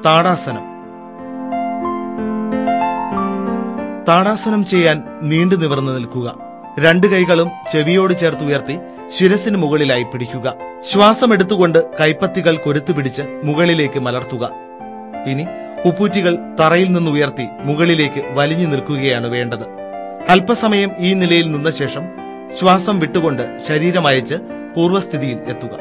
താടാസനം താടാസനം ചെയ്യാൻ നീണ്ടു നിവർന്നു നിൽക്കുക രണ്ട് കൈകളും ചെവിയോട് ചേർത്ത് ഉയർത്തി ശിരസിന് മുകളിലായി പിടിക്കുക ശ്വാസം എടുത്തുകൊണ്ട് കൈപ്പത്തികൾ കൊരുത്തു പിടിച്ച് മുകളിലേക്ക് മലർത്തുക ഇനി ഉപ്പൂറ്റികൾ തറയിൽ നിന്ന് ഉയർത്തി മുകളിലേക്ക് വലിഞ്ഞു നിൽക്കുകയാണ് വേണ്ടത് അല്പസമയം ഈ നിലയിൽ നിന്ന ശേഷം ശ്വാസം വിട്ടുകൊണ്ട് ശരീരം അയച്ച് പൂർവ്വസ്ഥിതിയിൽ എത്തുക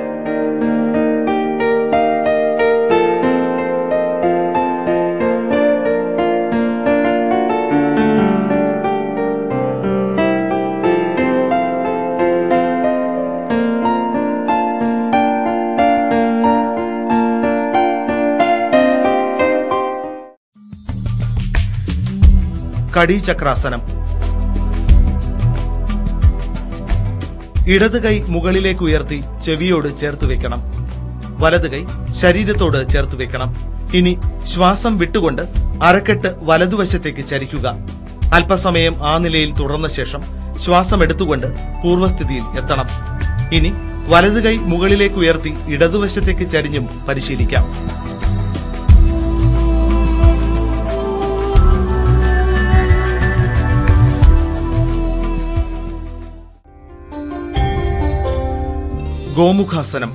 കടീചക്രാസനം ഇടത് കൈ മുകളിലേക്ക് ഉയർത്തി ചെവിയോട് ചേർത്ത് വെക്കണം വലത് കൈ ശരീരത്തോട് ചേർത്ത് വെക്കണം ഇനി ശ്വാസം വിട്ടുകൊണ്ട് അരക്കെട്ട് വലതുവശത്തേക്ക് ചരിക്കുക അല്പസമയം ആ നിലയിൽ തുടർന്ന ശേഷം ശ്വാസം എടുത്തുകൊണ്ട് പൂർവ്വസ്ഥിതിയിൽ എത്തണം ഇനി വലത് കൈ മുകളിലേക്ക് ഉയർത്തി ഇടതുവശത്തേക്ക് ചരിഞ്ഞും പരിശീലിക്കാം ഗോമുഖാസനം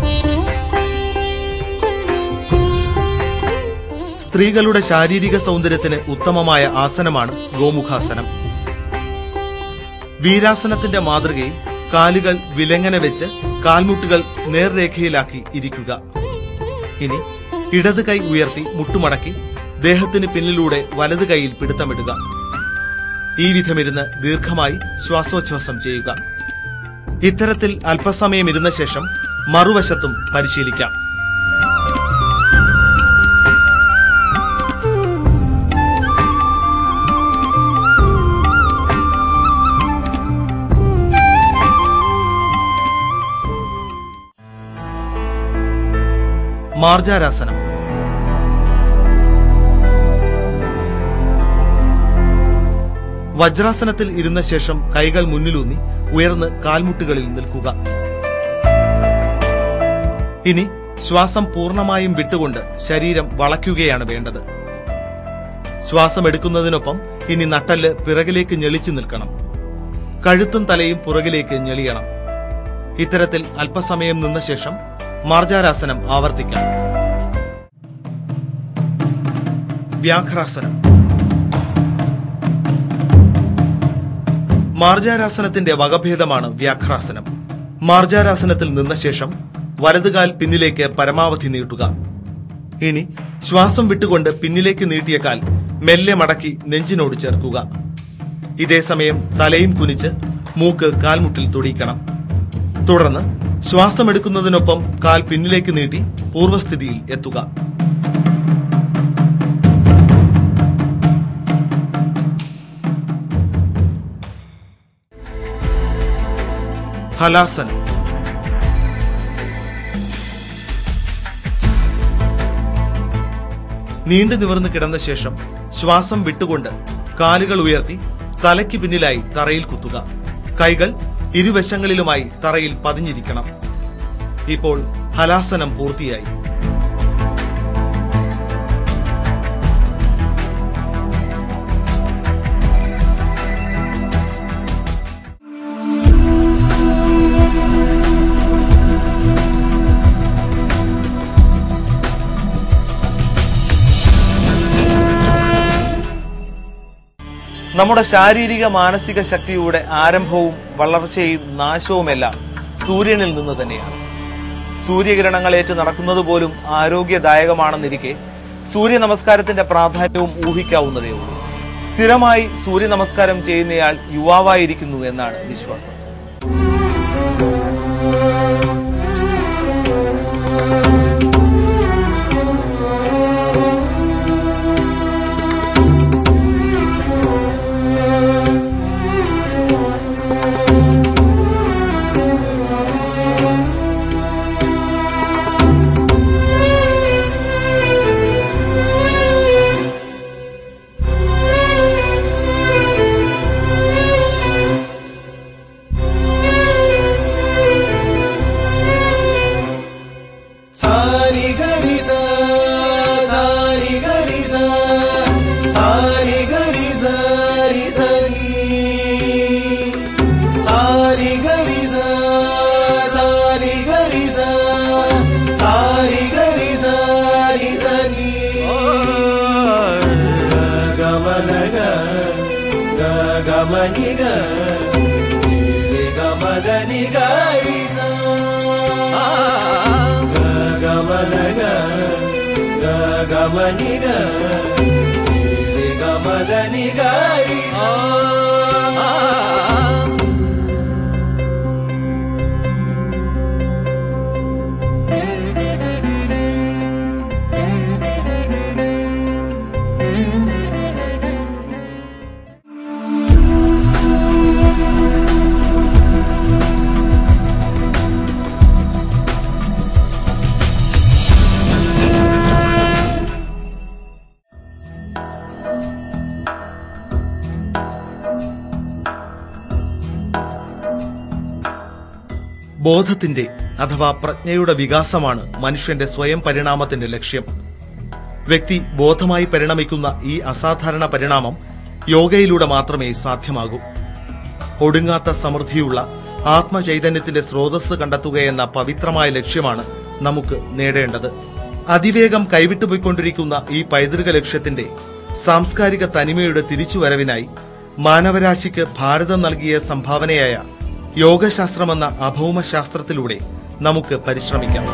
സ്ത്രീകളുടെ ശാരീരിക സൗന്ദര്യത്തിന് ഉത്തമമായ ആസനമാണ് ഗോമുഖാസനം വീരാസനത്തിന്റെ മാതൃകയിൽ കാലുകൾ വിലങ്ങനെ വെച്ച് കാൽമുട്ടുകൾ നേർരേഖയിലാക്കി ഇരിക്കുക ഇനി ഇടത് കൈ ഉയർത്തി മുട്ടുമടക്കി ദേഹത്തിന് പിന്നിലൂടെ വലത് കൈയിൽ പിടുത്തമിടുക ഈ വിധമിരുന്ന് ദീർഘമായി ശ്വാസോച്ഛ്വാസം ചെയ്യുക ഇത്തരത്തിൽ അല്പസമയം ഇരുന്ന ശേഷം മറുവശത്തും പരിശീലിക്കാം മാർജാരാസനം വജ്രാസനത്തിൽ ഇരുന്ന ശേഷം കൈകൾ മുന്നിലൂന്നി ഉയർന്ന് കാൽമുട്ടുകളിൽ നിൽക്കുക ഇനി ശ്വാസം പൂർണ്ണമായും വിട്ടുകൊണ്ട് ശരീരം വളയ്ക്കുകയാണ് വേണ്ടത് ശ്വാസം എടുക്കുന്നതിനൊപ്പം ഇനി നട്ടല് പിറകിലേക്ക് ഞെളിച്ചു നിൽക്കണം കഴുത്തും തലയും പുറകിലേക്ക് ഞെളിയണം ഇത്തരത്തിൽ അല്പസമയം നിന്ന ശേഷം മാർജാരാസനം ആവർത്തിക്കാം വ്യാഘ്രാസനം മാർജാരാസനത്തിന്റെ വകഭേദമാണ് വ്യാഘ്രാസനം മാർജാരാസനത്തിൽ നിന്ന ശേഷം വലതുകാൽ പിന്നിലേക്ക് പരമാവധി നീട്ടുക ഇനി ശ്വാസം വിട്ടുകൊണ്ട് പിന്നിലേക്ക് നീട്ടിയ കാൽ മെല്ലെ മടക്കി നെഞ്ചിനോട് ചേർക്കുക ഇതേസമയം തലയും കുനിച്ച് മൂക്ക് കാൽമുട്ടിൽ തൊടിയിക്കണം തുടർന്ന് ശ്വാസമെടുക്കുന്നതിനൊപ്പം കാൽ പിന്നിലേക്ക് നീട്ടി പൂർവ്വസ്ഥിതിയിൽ എത്തുക ഹലാസനം നീണ്ടു നിവർന്ന് കിടന്ന ശേഷം ശ്വാസം വിട്ടുകൊണ്ട് കാലുകൾ ഉയർത്തി തലയ്ക്ക് പിന്നിലായി തറയിൽ കുത്തുക കൈകൾ ഇരുവശങ്ങളിലുമായി തറയിൽ പതിഞ്ഞിരിക്കണം ഇപ്പോൾ ഹലാസനം പൂർത്തിയായി നമ്മുടെ ശാരീരിക മാനസിക ശക്തിയുടെ ആരംഭവും വളർച്ചയും നാശവുമെല്ലാം സൂര്യനിൽ നിന്ന് തന്നെയാണ് സൂര്യകിരണങ്ങളേറ്റ് നടക്കുന്നത് പോലും ആരോഗ്യദായകമാണെന്നിരിക്കെ സൂര്യ നമസ്കാരത്തിന്റെ പ്രാധാന്യവും ഊഹിക്കാവുന്നതേ ഉള്ളൂ സ്ഥിരമായി സൂര്യ നമസ്കാരം ചെയ്യുന്നയാൾ യുവാവായിരിക്കുന്നു എന്നാണ് വിശ്വാസം ഗമനിക ഗമദനിക ഗമനക ഗമനിക ഗമദനിക ബോധത്തിന്റെ അഥവാ പ്രജ്ഞയുടെ വികാസമാണ് മനുഷ്യന്റെ സ്വയം പരിണാമത്തിന്റെ ലക്ഷ്യം വ്യക്തി ബോധമായി പരിണമിക്കുന്ന ഈ അസാധാരണ പരിണാമം യോഗയിലൂടെ മാത്രമേ സാധ്യമാകൂ ഒടുങ്ങാത്ത സമൃദ്ധിയുള്ള ആത്മചൈതന്യത്തിന്റെ സ്രോതസ് കണ്ടെത്തുകയെന്ന പവിത്രമായ ലക്ഷ്യമാണ് നമുക്ക് നേടേണ്ടത് അതിവേഗം കൈവിട്ടുപോയിക്കൊണ്ടിരിക്കുന്ന ഈ പൈതൃക ലക്ഷ്യത്തിന്റെ സാംസ്കാരിക തനിമയുടെ തിരിച്ചുവരവിനായി മാനവരാശിക്ക് ഭാരതം നൽകിയ സംഭാവനയായ യോഗശാസ്ത്രമെന്ന അഭൗമ ശാസ്ത്രത്തിലൂടെ നമുക്ക് പരിശ്രമിക്കാം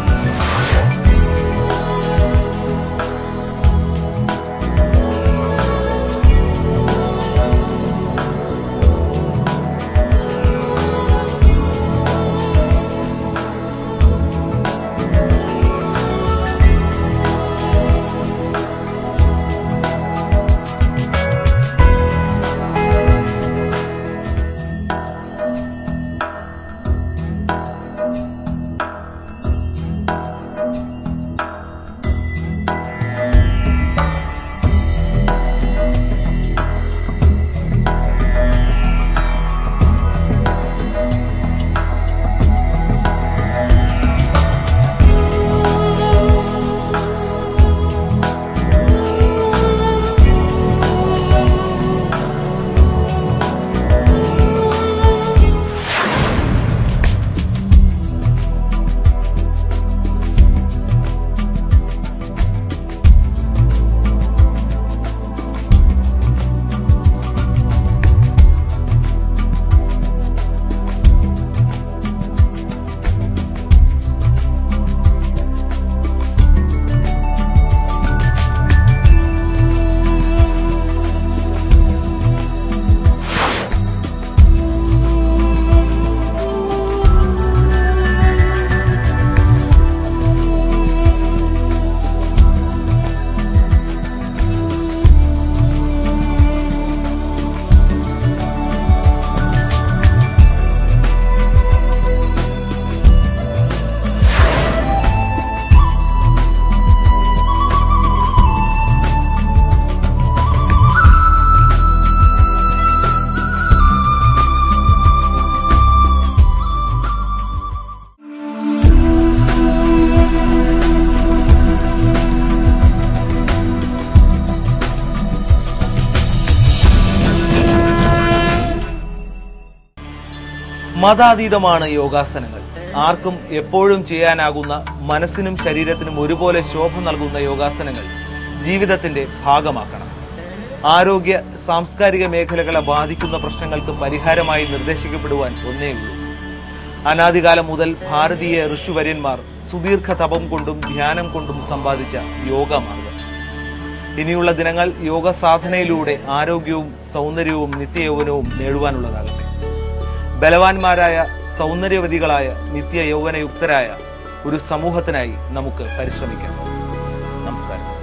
മതാതീതമാണ് യോഗാസനങ്ങൾ ആർക്കും എപ്പോഴും ചെയ്യാനാകുന്ന മനസ്സിനും ശരീരത്തിനും ഒരുപോലെ ശോഭ നൽകുന്ന യോഗാസനങ്ങൾ ജീവിതത്തിന്റെ ഭാഗമാക്കണം ആരോഗ്യ സാംസ്കാരിക മേഖലകളെ ബാധിക്കുന്ന പ്രശ്നങ്ങൾക്ക് പരിഹാരമായി നിർദ്ദേശിക്കപ്പെടുവാൻ ഒന്നേയുള്ളൂ അനാദികാലം മുതൽ ഭാരതീയ ഋഷിവര്യന്മാർ സുദീർഘ തപം കൊണ്ടും ധ്യാനം കൊണ്ടും സമ്പാദിച്ച യോഗമാർഗം ഇനിയുള്ള ദിനങ്ങൾ യോഗ സാധനയിലൂടെ ആരോഗ്യവും സൗന്ദര്യവും നിത്യയൗവനവും നേടുവാനുള്ളതാകട്ടെ ബലവാന്മാരായ സൗന്ദര്യവതികളായ നിത്യ യൗവനയുക്തരായ ഒരു സമൂഹത്തിനായി നമുക്ക് പരിശ്രമിക്കാം നമസ്കാരം